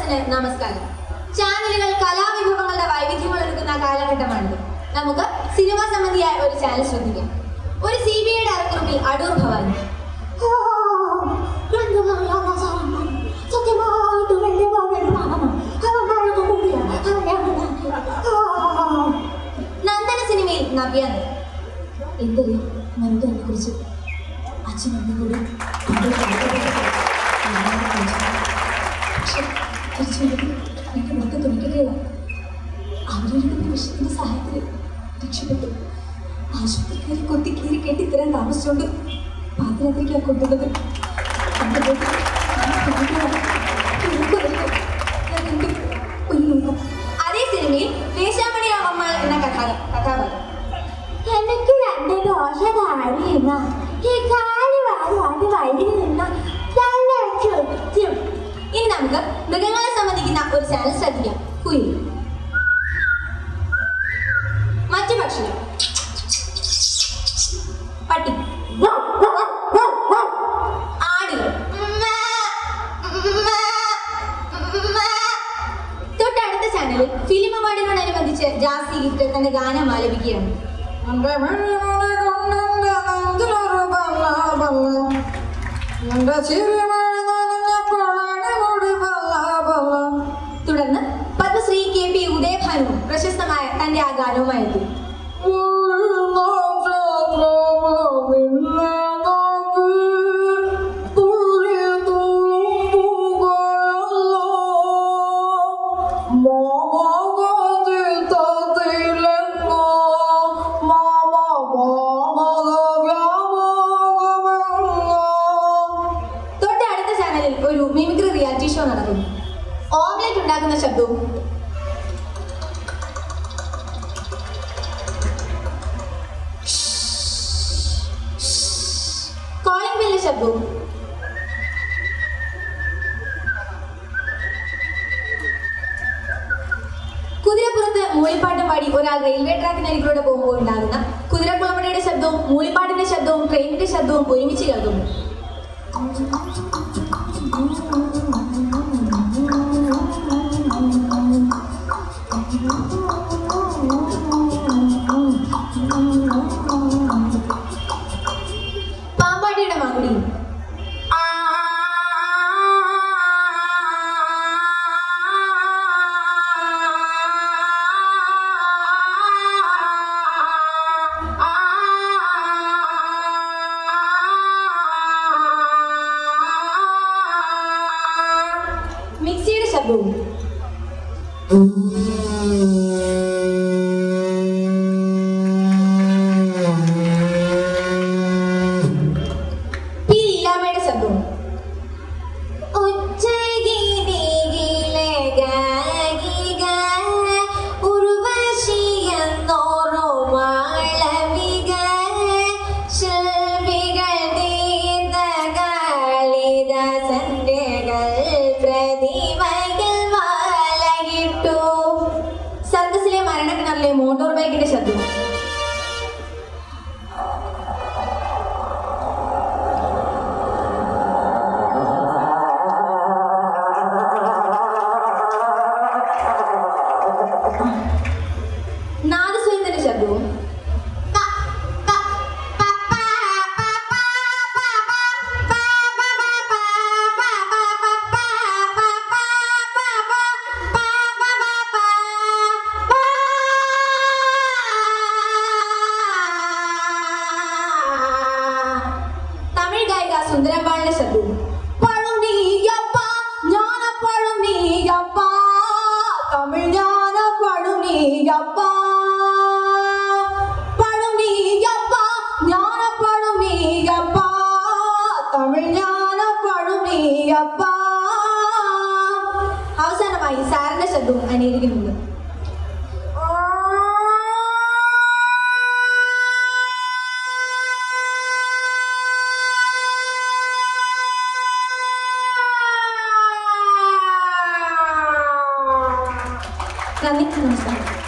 വ്യൂവേഴ്സിന് നമസ്കാരം ചാനലുകൾ കലാവിഭവങ്ങളുടെ വൈവിധ്യങ്ങൾ ഒരുക്കുന്ന കാലഘട്ടമാണിത് നമുക്ക് സിനിമ സംബന്ധിയായ ഒരു ചാനൽ ശ്രദ്ധിക്കാം ഒരു സി ബി ഐയുടെ അറക്കുറിപ്പിൽ അടൂർ ഭവാനി നന്ദന സിനിമയിൽ നവ്യാന്ന് എന്തറിയാം നന്ദനെ കുറിച്ച് അച്ഛൻ എന്നെ കൂടി പണ്ട് കാലഘട്ടത്തിൽ നന്നായി പഠിച്ചു. പക്ഷെ തിരിച്ചു വരുമ്പോൾ എന്നെ മുഖത്ത് തുണിക്കുകയാണ് അവരൊരുക്കുന്ന വിഷയത്തിന്റെ സഹായത്തിൽ രക്ഷപ്പെട്ടു ആശുപത്രിക്കാരെ കൊത്തി കീറി കെട്ടി ഇത്രയും താമസിച്ചുകൊണ്ട് പാതിരാത്രിക്കാണ് കൊണ്ടുവന്നത് അന്ന് പോയി ഞാൻ കാണുകയാണ്. എനിക്കറിയില്ല. ഞാൻ കണ്ടു. ഒരു ലോകം അതേ സിനിമയിൽ ദേശാമണി അമ്മ എന്ന കഥാ കഥാപാത്രം എനിക്ക് രണ്ട് ദോശ താഴെയുന്ന ഈ കാല് വാരി വാരി വഴി നിന്ന നല്ല ചുറ്റും ഇനി നമുക്ക് മൃഗങ്ങളെ സംബന്ധിക്കുന്ന ഒരു ചാനൽ ശ്രദ്ധിക്കാം കുയിൽ മറ്റു പക്ഷികൾ പട്ടി ആടുകൾ തൊട്ടടുത്ത ചാനലിൽ ഫിലിം അവാർഡിനോടനുബന്ധിച്ച് ജാസി ഗിഫ്റ്റ് തന്റെ ഗാനം ആലപിക്കുകയാണ് തുടർന്ന് പത്മശ്രീ കെ പി ഉദയഭാനുവും പ്രശസ്തമായ തന്റെ ആ ഗാനവുമായി എത്തി തൊട്ടടുത്ത ചാനലിൽ ഒരു മിമിക്രി റിയാലിറ്റി ഷോ നടക്കുന്നു ഓംലെറ്റ് ഉണ്ടാക്കുന്ന ശബ്ദവും കോളിംഗ് ബെല്ലിന്റെ ശബ്ദവും കുതിരപ്പുറത്ത് മൂളിപ്പാട്ടും പാടി ഒരാൾ റെയിൽവേ ട്രാക്കിനരികിലൂടെ പോകുമ്പോൾ ഉണ്ടാകുന്ന കുതിരക്കുളമ്പടയുടെ ശബ്ദവും മൂളിപ്പാട്ടിന്റെ ശബ്ദവും ട്രെയിനിന്റെ ശബ്ദവും ഒരുമിച്ച് കേൾക്കുന്നു പാമ്പാടിയുടെ മകുടി മിക്സിയുടെ ശബ്ദവും പി ലീലാമ്മയുടെ ശബ്ദവും സർക്കസിലെ മരണക്കിണറിലെ മോട്ടോർ ബൈക്കിന്റെ ശബ്ദം നാദസ്വരത്തിന്റെ ശബ്ദവും തമിഴ് ഗായിക സുന്ദരമ്പാളിന്റെ ശബ്ദവും പഴുനീയപ്പ ജ്ഞാനപ്പഴുനീയപ്പ തമിഴ് ജ്ഞാനപ്പഴുനീയപ്പ പഴുനീയപ്പ ജ്ഞാനപ്പഴുനീയപ്പ തമിഴ് ജ്ഞാനപ്പഴുനീയപ്പ അവസാനമായി സാറിന്റെ ശബ്ദവും അനുകരിക്കുന്നുണ്ട് നന്ദി നമസ്കാരം